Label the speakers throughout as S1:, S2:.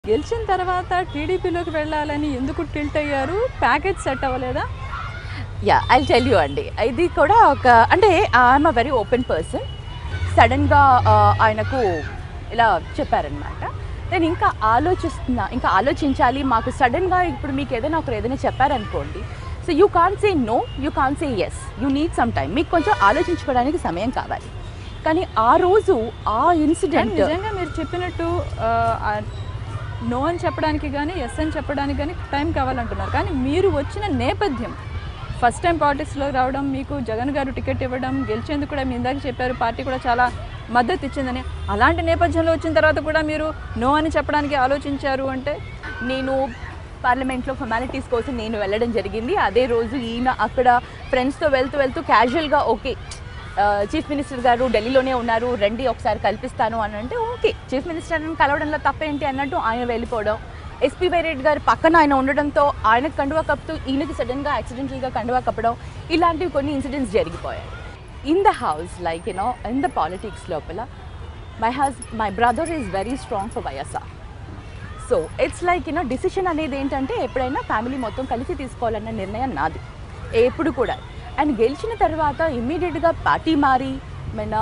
S1: గెలిచిన తర్వాత టీడీపీలోకి వెళ్ళాలని ఎందుకు టిల్ట్ అయ్యారు ప్యాకేజ్ సెట్ అవ్వలేదా
S2: యా ఐ టెల్ యూ అండి ఇది కూడా ఒక అంటే I'm uh very open person సడన్గా ఆయనకు ఇలా చెప్పారనమాట నేను ఇంకా ఆలోచిస్తున్నా ఇంకా ఆలోచించాలి మాకు సడన్గా ఇప్పుడు మీకు ఏదైనా ఒకరు ఏదైనా చెప్పారనుకోండి so you can say no you can say yes you need some time మీకు కొంచెం ఆలోచించుకోవడానికి సమయం కావాలి కానీ ఆ రోజు ఆ
S1: కానీ
S2: ఇన్సిడెంట్
S1: నిజంగా మీరు చెప్పినట్టు నో అని చెప్పడానికి కానీ ఎస్ అని చెప్పడానికి కానీ టైం కావాలంటున్నారు కానీ మీరు వచ్చిన నేపథ్యం ఫస్ట్ టైం పాలిటిక్స్లో రావడం మీకు జగన్ గారు టికెట్ ఇవ్వడం గెలిచేందుకు కూడా మీ ఇందాక చెప్పారు పార్టీ కూడా చాలా మద్దతు ఇచ్చిందని అలాంటి నేపథ్యంలో వచ్చిన తర్వాత కూడా మీరు నో అని చెప్పడానికి ఆలోచించారు అంటే
S2: నేను పార్లమెంట్లో ఫార్మాలిటీస్ కోసం నేను వెళ్ళడం జరిగింది అదే రోజు ఈయన అక్కడ ఫ్రెండ్స్తో వెళ్తూ వెళ్తూ క్యాజువల్గా ఓకే చీఫ్ మినిస్టర్ గారు ఢిల్లీలోనే ఉన్నారు రండి ఒకసారి కల్పిస్తాను అని అంటే ఓకే చీఫ్ మినిస్టర్ని కలవడంలో తప్పేంటి అన్నట్టు ఆయన వెళ్ళిపోవడం ఎస్పీ వైరెడ్డి గారు పక్కన ఆయన ఉండడంతో ఆయనకు కండువా కప్పుతూ ఈయనకి సడన్గా యాక్సిడెంటల్గా కండువా కప్పడం ఇలాంటివి కొన్ని ఇన్సిడెంట్స్ జరిగిపోయాయి in the house like you know in the politics లోపల my hus my brother is very strong for YSR so it's like you know decision అనేది ఏంటంటే ఎప్పుడైనా ఫ్యామిలీ మొత్తం కలిసి తీసుకోవాలన్న నిర్ణయం నాది ఎప్పుడు కూడా అండ్ గెలిచిన తర్వాత ఇమ్మీడియట్గా పార్టీ మారి మన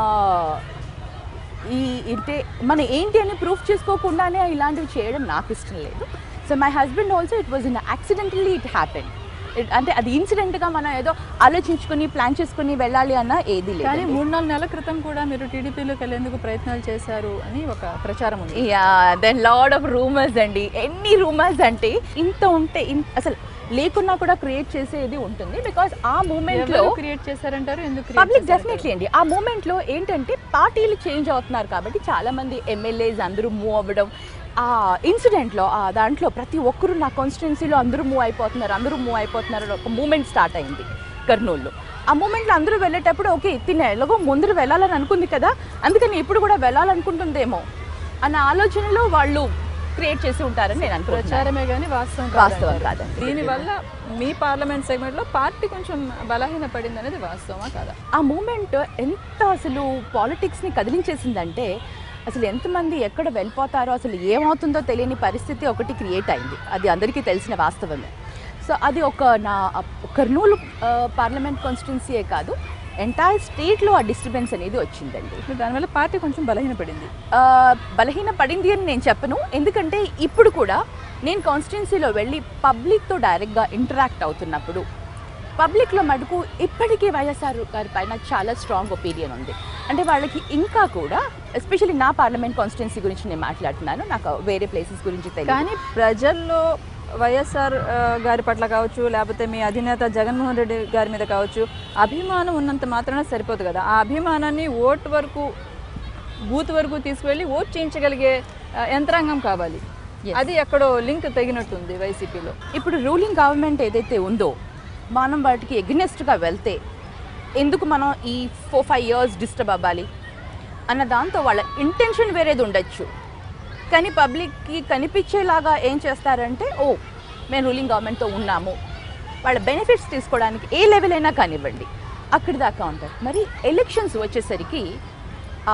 S2: ఈ ఇంటే మన ఏంటి అని ప్రూఫ్ చేసుకోకుండానే ఇలాంటివి చేయడం నాకు ఇష్టం లేదు so my husband also it was in accidentally it happen అంటే అది ఇన్సిడెంట్గా మనం ఏదో ఆలోచించుకుని ప్లాన్ చేసుకుని వెళ్ళాలి అన్న ఏది
S1: కానీ
S2: లేదు
S1: మూడు నాలుగు నెలల క్రితం కూడా మీరు టీడీపీలోకి వెళ్ళేందుకు ప్రయత్నాలు చేశారు అని ఒక ప్రచారం ఉంది
S2: yeah then lot of rumours అండి ఎన్ని రూమర్స్ అంటే ఇంత ఉంటే ఇన్- అసలు లేకున్నా కూడా క్రియేట్ చేసేది ఉంటుంది బికాస్ ఆ మూమెంట్ లో
S1: క్రియేట్ చేశారంటారు ఎందుకు create
S2: పబ్లిక్
S1: చేశారంటారు?
S2: డెఫినెట్లీ అండి ఆ మూమెంట్ లో ఏంటంటే పార్టీలు చేంజ్ అవుతున్నారు కాబట్టి చాలా మంది ఎమ్మెల్యేస్ అందరూ మూవ్ అవ్వడం ఆ ఇన్సిడెంట్ లో ఆ దాంట్లో ప్రతి ఒక్కరు నా కాన్స్టిట్యున్సీలో అందరూ మూవ్ అయిపోతున్నారు అందరూ మూవ్ అయిపోతున్నారు అని ఒక మూమెంట్ స్టార్ట్ అయింది కర్నూలులో ఆ మూమెంట్లో అందరూ వెళ్ళేటప్పుడు ఓకే తినే ఎలాగో ముందర వెళ్ళాలని అనుకుంది కదా అందుకని ఇప్పుడు కూడా వెళ్ళాలనుకుంటుందేమో అన్న ఆలోచనలో వాళ్ళు క్రియేట్ చేసి ఉంటారని నేను అనుకుంటున్నాను
S1: ప్రచారమే కానీ వాస్తవం
S2: వాస్తవం
S1: కాదంటారు.
S2: కాదండి.
S1: దీనివల్ల మీ పార్లమెంట్ సెగ్మెంట్ లో పార్టీ కొంచెం బలహీన పడింది అనేది వాస్తవమా కాదా
S2: ఆ మూమెంట్ ఎంత అసలు పాలిటిక్స్ని కదిలించేసిందంటే అసలు ఎంతమంది ఎక్కడ వెళ్ళిపోతారో అసలు ఏమవుతుందో తెలియని పరిస్థితి ఒకటి క్రియేట్ అయింది అది అందరికీ తెలిసిన వాస్తవమే సో అది ఒక నా కర్నూలు ఆ, పార్లమెంట్ కాన్స్టిట్యున్సీయే కాదు ఎంటైర్ స్టేట్లో ఆ డిస్టర్బెన్స్ అనేది వచ్చిందండి
S1: ఇప్పుడు దానివల్ల పార్టీ కొంచెం బలహీన పడింది
S2: ఆ, బలహీన పడింది అని నేను చెప్పను ఎందుకంటే ఇప్పుడు కూడా నేను కాన్స్టిట్యున్సీలో వెళ్ళి పబ్లిక్తో డైరెక్ట్గా ఇంటరాక్ట్ అవుతున్నప్పుడు పబ్లిక్లో మటుకు ఇప్పటికీ వైఎస్ఆర్ గారి పైన చాలా స్ట్రాంగ్ ఒపీనియన్ ఉంది అంటే వాళ్ళకి ఇంకా కూడా ఎస్పెషల్లీ నా పార్లమెంట్ కాన్స్టిట్యున్సీ గురించి నేను మాట్లాడుతున్నాను నాకు వేరే ప్లేసెస్ గురించి తెలియదు
S1: కానీ ప్రజల్లో వైఎస్ఆర్ ఆ, గారి పట్ల కావచ్చు లేకపోతే మీ అధినేత జగన్మోహన్ రెడ్డి గారి మీద కావచ్చు అభిమానం ఉన్నంత మాత్రాన సరిపోదు కదా ఆ అభిమానాన్ని ఓటు వరకు బూత్ వరకు తీసుకువెళ్ళి ఓట్ చేయించగలిగే ఆ, యంత్రాంగం కావాలి
S2: Yes.
S1: అది ఎక్కడో లింక్ తెగినట్టుంది వైసీపీలో
S2: ఇప్పుడు రూలింగ్ గవర్నమెంట్ ఏదైతే ఉందో మనం వాటికి ఎగ్నెస్ట్గా వెళ్తే ఎందుకు మనం ఈ ఫోర్ ఫైవ్ ఇయర్స్ డిస్టర్బ్ అవ్వాలి అన్న దాంతో వాళ్ళ ఇంటెన్షన్ వేరేది ఉండొచ్చు కానీ పబ్లిక్కి కనిపించేలాగా ఏం చేస్తారంటే ఓ మేము రూలింగ్ గవర్నమెంట్తో ఉన్నాము వాళ్ళ బెనిఫిట్స్ తీసుకోవడానికి ఏ లెవెల్ అయినా కానివ్వండి అక్కడి దాకా ఉంటారు మరి ఎలక్షన్స్ వచ్చేసరికి ఆ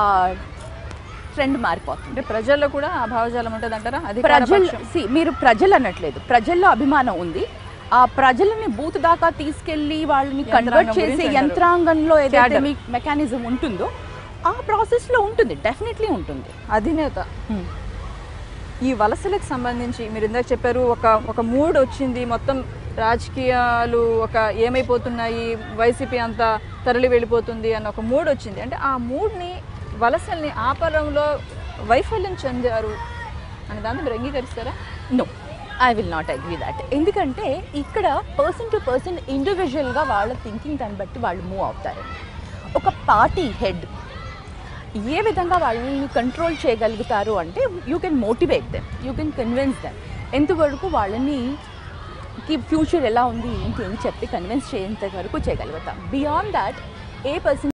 S2: ట్రెండ్ మారిపోతుంది
S1: అంటే ప్రజల్లో కూడా ఆ భావజాలం ఉంటుంది అంటారా అది
S2: ప్రజలు see, మీరు ప్రజలు అనట్లేదు ప్రజల్లో అభిమానం ఉంది ఆ ప్రజలని బూత్ దాకా తీసుకెళ్లి వాళ్ళని కన్వర్ట్
S1: యంత్రాంగం
S2: చేసే
S1: గురించి అంటారు.
S2: యంత్రాంగంలో ఏదైతే
S1: Cadre.
S2: మీ మెకానిజం ఉంటుందో ఆ ప్రాసెస్ లో ఉంటుంది డెఫినెట్లీ ఉంటుంది
S1: అధినేత ఈ వలసలకు సంబంధించి మీరు ఇందాక చెప్పారు ఒక ఒక మూడ్ వచ్చింది మొత్తం రాజకీయాలు ఒక ఏమైపోతున్నాయి వైసీపీ అంతా తరలి వెళ్ళిపోతుంది అన్న ఒక మూడ్ వచ్చింది అంటే ఆ మూడ్ని వలసల్ని ఆపడంలో వైఫల్యం చెందారు అని దాన్ని మీరు అంగీకరిస్తారా
S2: no I will not agree that ఎందుకంటే ఇక్కడ పర్సన్ టు పర్సన్ ఇండివిజువల్గా వాళ్ళ థింకింగ్ దాన్ని బట్టి వాళ్ళు మూవ్ అవుతారు ఒక పార్టీ హెడ్ ఏ విధంగా వాళ్ళని కంట్రోల్ చేయగలుగుతారు అంటే you can motivate them you can convince them ఎంతవరకు వాళ్ళని కి ఫ్యూచర్ ఎలా ఉంది ఏంటి అని చెప్పి కన్విన్స్ చేయంత వరకు చేయగలుగుతాం బియాండ్ దాట్ ఏ పర్సన్